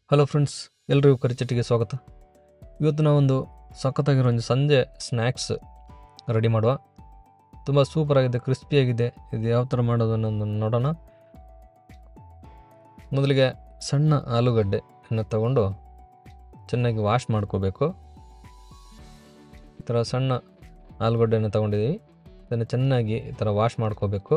hello friends ಎಲ್ರಿಗೂ ಕರಿಚಟ್ಟಿಗೆ ಸ್ವಾಗತ ಇವತ್ತು ನಾವೊಂದು ಸಖತ್ತಾಗಿರೋ ಒಂದು ಸಂಜೆ ಸ್ನ್ಯಾಕ್ಸ್ ರೆಡಿ ಮಾಡುವ ತುಂಬ ಸೂಪರಾಗಿದೆ ಕ್ರಿಸ್ಪಿಯಾಗಿದೆ ಇದು ಯಾವ ಥರ ಮಾಡೋದು ಅನ್ನೋದನ್ನು ನೋಡೋಣ ಮೊದಲಿಗೆ ಸಣ್ಣ ಆಲೂಗಡ್ಡೆಯನ್ನು ತಗೊಂಡು ಚೆನ್ನಾಗಿ ವಾಶ್ ಮಾಡ್ಕೋಬೇಕು ಈ ಥರ ಸಣ್ಣ ಆಲೂಗಡ್ಡೆಯನ್ನು ತಗೊಂಡಿದ್ದೀವಿ ಇದನ್ನು ಚೆನ್ನಾಗಿ ಈ ಥರ ವಾಶ್ ಮಾಡ್ಕೋಬೇಕು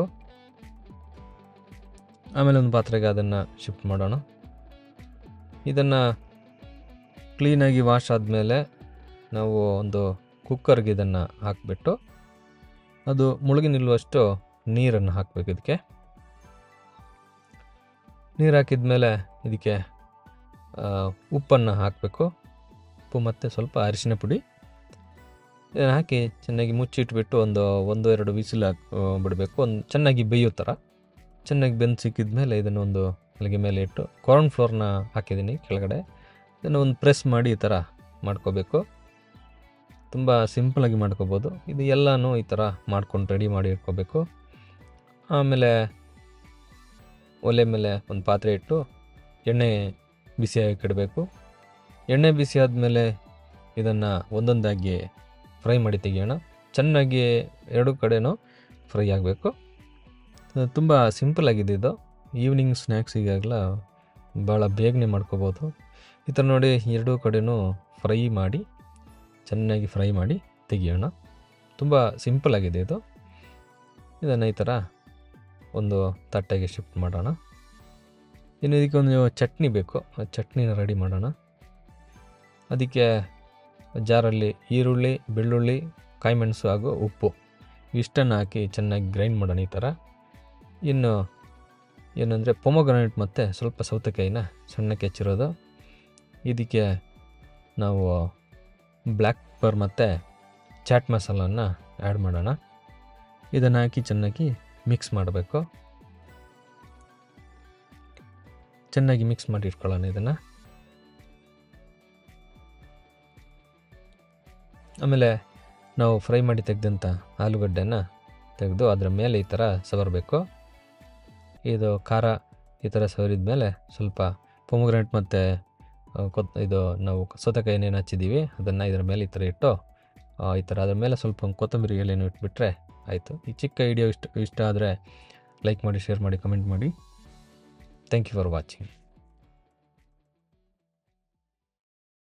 ಆಮೇಲೆ ಒಂದು ಪಾತ್ರೆಗೆ ಅದನ್ನು ಶಿಫ್ಟ್ ಮಾಡೋಣ ಇದನ್ನು ಕ್ಲೀನಾಗಿ ವಾಶ್ ಆದಮೇಲೆ ನಾವು ಒಂದು ಕುಕ್ಕರ್ಗೆ ಇದನ್ನು ಹಾಕಿಬಿಟ್ಟು ಅದು ಮುಳುಗಿ ನಿಲ್ಲುವಷ್ಟು ನೀರನ್ನು ಹಾಕಬೇಕು ಇದಕ್ಕೆ ನೀರು ಹಾಕಿದ ಮೇಲೆ ಇದಕ್ಕೆ ಉಪ್ಪನ್ನು ಹಾಕಬೇಕು ಉಪ್ಪು ಮತ್ತು ಸ್ವಲ್ಪ ಅರಿಶಿನ ಪುಡಿ ಇದನ್ನು ಹಾಕಿ ಚೆನ್ನಾಗಿ ಮುಚ್ಚಿಟ್ಬಿಟ್ಟು ಒಂದು ಒಂದು ಎರಡು ವಿಸಿಲ್ ಹಾಕಿ ಬಿಡಬೇಕು ಒಂದು ಚೆನ್ನಾಗಿ ಬೇಯೋ ಥರ ಚೆನ್ನಾಗಿ ಬೆಂದು ಸಿಕ್ಕಿದ ಮೇಲೆ ಇದನ್ನು ಒಂದು ಅಲ್ಲಿಗೆ ಮೇಲೆ ಇಟ್ಟು ಕಾರ್ನ್ ಫ್ಲೋರ್ನ ಹಾಕಿದ್ದೀನಿ ಕೆಳಗಡೆ ಇದನ್ನು ಒಂದು ಪ್ರೆಸ್ ಮಾಡಿ ಈ ಥರ ಮಾಡ್ಕೋಬೇಕು ತುಂಬ ಸಿಂಪಲಾಗಿ ಮಾಡ್ಕೋಬೋದು ಇದು ಎಲ್ಲನೂ ಈ ಥರ ಮಾಡ್ಕೊಂಡು ರೆಡಿ ಮಾಡಿ ಇಟ್ಕೋಬೇಕು ಆಮೇಲೆ ಒಲೆ ಮೇಲೆ ಒಂದು ಪಾತ್ರೆ ಇಟ್ಟು ಎಣ್ಣೆ ಬಿಸಿಯಾಗಿ ಇಡಬೇಕು ಎಣ್ಣೆ ಬಿಸಿ ಆದಮೇಲೆ ಇದನ್ನು ಒಂದೊಂದಾಗಿ ಫ್ರೈ ಮಾಡಿ ತೆಗಿಯೋಣ ಚೆನ್ನಾಗಿ ಎರಡು ಕಡೆನೂ ಫ್ರೈ ಆಗಬೇಕು ತುಂಬ ಸಿಂಪಲ್ ಆಗಿದೆ ಇದು ಈವ್ನಿಂಗ್ ಸ್ನ್ಯಾಕ್ಸಿಗಾಗಲ ಭಾಳ ಬೇಗನೆ ಮಾಡ್ಕೋಬೋದು ಈ ಥರ ನೋಡಿ ಎರಡೂ ಕಡೆನೂ ಫ್ರೈ ಮಾಡಿ ಚೆನ್ನಾಗಿ ಫ್ರೈ ಮಾಡಿ ತೆಗಿಯೋಣ ತುಂಬ ಸಿಂಪಲ್ ಆಗಿದೆ ಇದು ಇದನ್ನು ಈ ಥರ ಒಂದು ತಟ್ಟೆಗೆ ಶಿಫ್ಟ್ ಮಾಡೋಣ ಇನ್ನು ಇದಕ್ಕೆ ಒಂದು ಚಟ್ನಿ ಬೇಕು ಆ ಚಟ್ನಿನ ರೆಡಿ ಮಾಡೋಣ ಅದಕ್ಕೆ ಜಾರಲ್ಲಿ ಈರುಳ್ಳಿ ಬೆಳ್ಳುಳ್ಳಿ ಕಾಯಿಮೆಣಸು ಹಾಗೂ ಉಪ್ಪು ಇಷ್ಟನ್ನು ಹಾಕಿ ಚೆನ್ನಾಗಿ ಗ್ರೈಂಡ್ ಮಾಡೋಣ ಈ ಥರ ಇನ್ನು ಏನಂದರೆ ಪೊಮೊಗ್ರಾನೇಟ್ ಮತ್ತು ಸ್ವಲ್ಪ ಸೌತೆಕಾಯಿನ ಸಣ್ಣಕ್ಕೆ ಹೆಚ್ಚಿರೋದು ಇದಕ್ಕೆ ನಾವು ಬ್ಲ್ಯಾಕ್ ಪರ್ ಮತ್ತು ಚಾಟ್ ಮಸಾಲನ್ನ ಆ್ಯಡ್ ಮಾಡೋಣ ಇದನ್ನು ಹಾಕಿ ಚೆನ್ನಾಗಿ ಮಿಕ್ಸ್ ಮಾಡಬೇಕು ಚೆನ್ನಾಗಿ ಮಿಕ್ಸ್ ಮಾಡಿ ಇಟ್ಕೊಳ್ಳೋಣ ಇದನ್ನು ಆಮೇಲೆ ನಾವು ಫ್ರೈ ಮಾಡಿ ತೆಗೆದಂಥ ಆಲೂಗಡ್ಡೆನ ತೆಗೆದು ಅದರ ಮೇಲೆ ಈ ಥರ ಸವರಬೇಕು ಇದು ಖಾರ ಈ ಥರ ಸವರಿದ ಮೇಲೆ ಸ್ವಲ್ಪ ಪೊಮೊಗ್ರಾನೇಟ್ ಮತ್ತು ಕೊತ್ ಇದು ನಾವು ಸೌತೆಕಾಯಿ ಏನೇನು ಹಚ್ಚಿದ್ದೀವಿ ಅದನ್ನು ಇದರ ಮೇಲೆ ಈ ಥರ ಇಟ್ಟು ಈ ಥರ ಅದ್ರ ಮೇಲೆ ಸ್ವಲ್ಪ ಕೊತ್ತಂಬರಿ ಎಲೆಯನ್ನು ಇಟ್ಬಿಟ್ರೆ ಆಯಿತು ಈ ಚಿಕ್ಕ ವಿಡಿಯೋ ಇಷ್ಟ ಇಷ್ಟ ಆದರೆ ಲೈಕ್ ಮಾಡಿ ಶೇರ್ ಮಾಡಿ ಕಮೆಂಟ್ ಮಾಡಿ ಥ್ಯಾಂಕ್ ಯು ಫಾರ್ ವಾಚಿಂಗ್